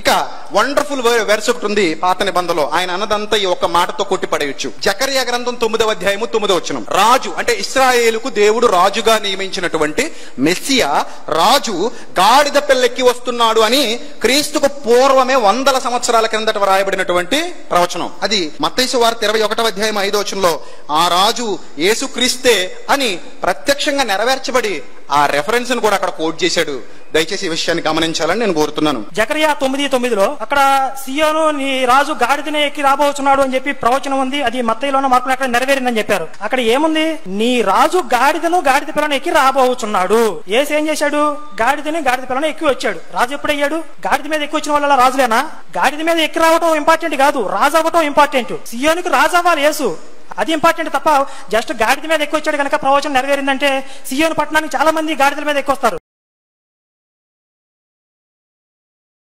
ఇంకా wonderful verse ఒకటి ఉంది పాత నిబంధనలో ఆయన అన్నదంతా ఈ ఒక్క మాటతో కొట్టి పడేయచ్చు జకరియా గ్రంథం తొమ్మిదవ అధ్యాయము తొమ్మిదవ వచనం రాజు అంటే ఇస్రాయేలుకు దేవుడు రాజుగా నియమించినటువంటి మెస్సియా రాజు గాడిద పిల్లెక్కి వస్తున్నాడు అని క్రీస్తుకు పూర్వమే వందల సంవత్సరాల కిందట రాయబడినటువంటి ప్రవచనం అది మత్తైసు వారి ఇరవై ఒకటవ అధ్యాయం ఐదో వచనంలో ఆ రాజు యేసుక్రీస్తే అని ప్రత్యక్షంగా నెరవేర్చబడి ఆ రెఫరెన్స్ ను కూడా అక్కడ కోట్ చేశాడు దయచేసి ఈ విషయాన్ని గమనించాలని నేను కోరుతున్నాను జకరియా తొమ్మిది తొమ్మిదిలో అక్కడ సియోను నీ రాజు గాడిదనే ఎక్కి రాబోతున్నాడు అని చెప్పి ప్రవచనం ఉంది అది మత్తయిలోనూ మార్పులు అక్కడ నెరవేరిందని చెప్పారు అక్కడ ఏముంది నీ రాజు గాడిదను గాడిద పిల్లను ఎక్కి రాబోతున్నాడు ఏసి ఏం చేశాడు గాడిదని గాడిద పిల్లను ఎక్కి వచ్చాడు రాజు ఎప్పుడయ్యాడు గాడిద మీద ఎక్కువ వచ్చిన వాళ్ళ రాజులేనా గాడిద మీద ఎక్కి రావటం ఇంపార్టెంట్ కాదు రాజు అవ్వటం ఇంపార్టెంట్ సియోనికి రాజు అవ్వాలి యేసు అది ఇంపార్టెంట్ తప్ప జస్ట్ గాడిద మీద ఎక్కువ వచ్చాడు కనుక ప్రవచనం నెరవేరిందంటే సియోను పట్టణానికి చాలా మంది గాడిదల మీద ఎక్కువ వస్తారు